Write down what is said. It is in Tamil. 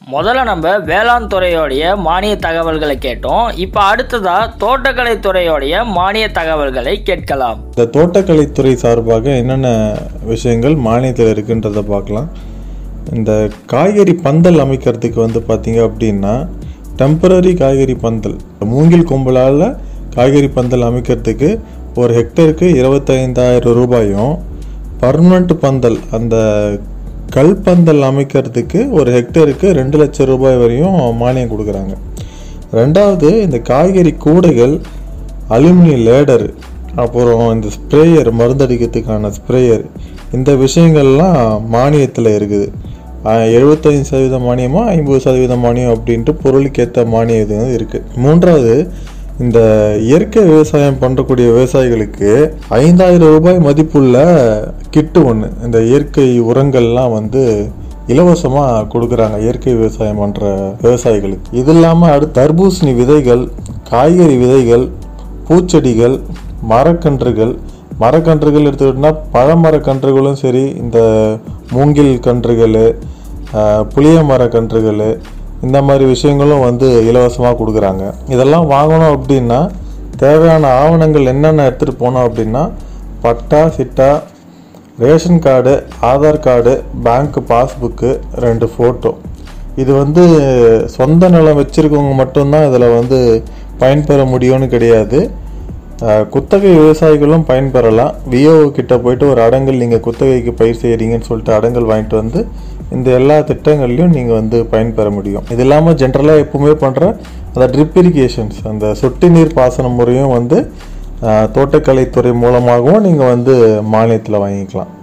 முதல்ல நம்ம வேளாண் துறையோடைய மானிய தகவல்களை கேட்டோம் இப்போ அடுத்ததா தோட்டக்கலை துறையோடைய மானிய தகவல்களை கேட்கலாம் இந்த தோட்டக்கலைத்துறை சார்பாக என்னென்ன விஷயங்கள் மானியத்தில் இருக்குன்றதை பார்க்கலாம் இந்த காய்கறி பந்தல் அமைக்கிறதுக்கு வந்து பார்த்தீங்க அப்படின்னா டெம்பரரி காய்கறி பந்தல் மூங்கில் கொம்பலால் காய்கறி பந்தல் அமைக்கிறதுக்கு ஒரு ஹெக்டருக்கு இருபத்தைந்தாயிரம் ரூபாயும் பர்மனண்ட் பந்தல் அந்த கல் பந்தல் அமைக்கிறதுக்கு ஒரு ஹெக்டருக்கு ரெண்டு லட்சம் ரூபாய் வரையும் மானியம் கொடுக்குறாங்க ரெண்டாவது இந்த காய்கறி கூடைகள் அலுமினிய லேடர் அப்புறம் இந்த ஸ்ப்ரேயர் மருந்தடிக்கிறதுக்கான ஸ்ப்ரேயர் இந்த விஷயங்கள்லாம் மானியத்தில் இருக்குது எழுபத்தைந்து சதவீதம் மானியமோ ஐம்பது சதவீதம் மானியம் அப்படின்ட்டு பொருளுக்கேற்ற மானியம் இது இருக்குது மூன்றாவது இந்த இயற்கை விவசாயம் பண்ணக்கூடிய விவசாயிகளுக்கு ஐந்தாயிரம் ரூபாய் மதிப்புள்ள கிட்டு ஒன்று இந்த இயற்கை உரங்கள்லாம் வந்து இலவசமாக கொடுக்குறாங்க இயற்கை விவசாயம் பண்ணுற விவசாயிகளுக்கு இது இல்லாமல் அடுத்து தர்பூசணி விதைகள் காய்கறி விதைகள் பூச்செடிகள் மரக்கன்றுகள் மரக்கன்றுகள் எடுத்துக்கிட்டோம்னா பழமரக்கன்றுகளும் சரி இந்த மூங்கில் கன்றுகள் ஆஹ், புளிய மரக்கன்றுகள் இந்த மாதிரி விஷயங்களும் வந்து இலவசமாக கொடுக்குறாங்க இதெல்லாம் வாங்கணும் அப்படின்னா தேவையான ஆவணங்கள் என்னென்ன எடுத்துகிட்டு போனோம் அப்படின்னா பட்டா சிட்டா ration card Aadhaar card bank passbook ரெண்டு ஃபோட்டோ இது வந்து சொந்த நிலம் வச்சுருக்கவங்க மட்டும்தான் இதில் வந்து பயன்பெற முடியும்னு கிடையாது அஹ், குத்தகை விவசாயிகளும் பயன்பெறலாம் விஓ கிட்ட போயிட்டு ஒரு அடங்கல் நீங்கள் குத்தகைக்கு பயிர் செய்கிறீங்கன்னு சொல்லிட்டு அடங்கல் வாங்கிட்டு வந்து இந்த எல்லா திட்டங்கள்லையும் நீங்கள் வந்து பயன்பெற முடியும் இது இல்லாமல் ஜென்ரலாக எப்பவுமே பண்ணுற அந்த ட்ரிப் இரிகேஷன்ஸ் அந்த சொட்டு நீர் பாசன முறையும் வந்து அஹ், தோட்டக்கலைத்துறை மூலமாகவும் நீங்கள் வந்து மானியத்தில் வாங்கிக்கலாம்